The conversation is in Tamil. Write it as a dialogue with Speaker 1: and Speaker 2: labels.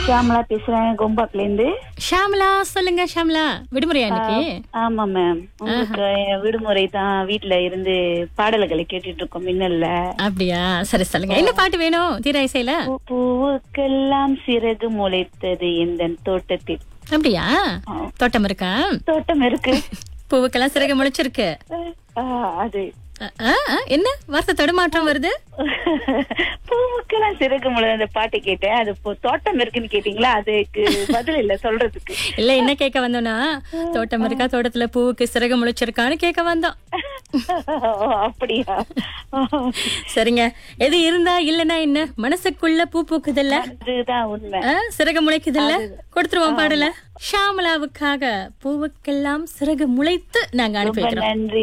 Speaker 1: ஷியாமலா பேசுறேன் கோம்பாக்ல இருந்து
Speaker 2: ஷாமலா சொல்லுங்க ஷாமலா விடுமுறையா இன்னைக்கு
Speaker 1: ஆமா மேம் உங்களுக்கு விடுமுறை தான் வீட்ல இருந்து பாடல்களை கேட்டுட்டு இருக்கோம் மின்னல்ல
Speaker 2: அப்படியா சரி சொல்லுங்க என்ன பாட்டு வேணும் தீரா இசையில
Speaker 1: பூ- பூவுக்கெல்லாம் சிறகு முளைத்தது இந்த தோட்டத்தில்
Speaker 2: அப்படியா தோட்டம் இருக்கா
Speaker 1: தோட்டம் இருக்கு
Speaker 2: பூவுக்கெல்லாம் சிறகு முளைச்சிருக்கு
Speaker 1: ஆ, அது
Speaker 2: அ, அ, அ, என்ன வார்த்தை தடுமாற்றம் வருது
Speaker 1: பூவுக்கெல்லாம் சிறகு முளை அந்த பாட்டு கேட்டேன் அது இப்போ தோட்டம் இருக்குன்னு கேட்டீங்களா அதுக்கு பதில் இல்ல சொல்றதுக்கு
Speaker 2: இல்ல என்ன கேட்க வந்தோம்னா தோட்டம் இருக்கா தோட்டத்துல பூவுக்கு சிறகு முளைச்சிருக்கான்னு கேட்க வந்தோம்
Speaker 1: ஓ, அப்படியா
Speaker 2: சரிங்க எது இருந்தா இல்லனா என்ன மனசுக்குள்ள பூ பூக்குதுல்ல
Speaker 1: அதுதான் உண்மை
Speaker 2: ஆ, சிறகு முளைக்குதுல்ல கொடுத்துருவோம் பாடல ஷாமலாவுக்காக பூவுக்கெல்லாம் சிறகு முளைத்து நாங்க அனுப்பி
Speaker 1: ரொம்ப
Speaker 2: வைக்கிறோம்
Speaker 1: நன்றி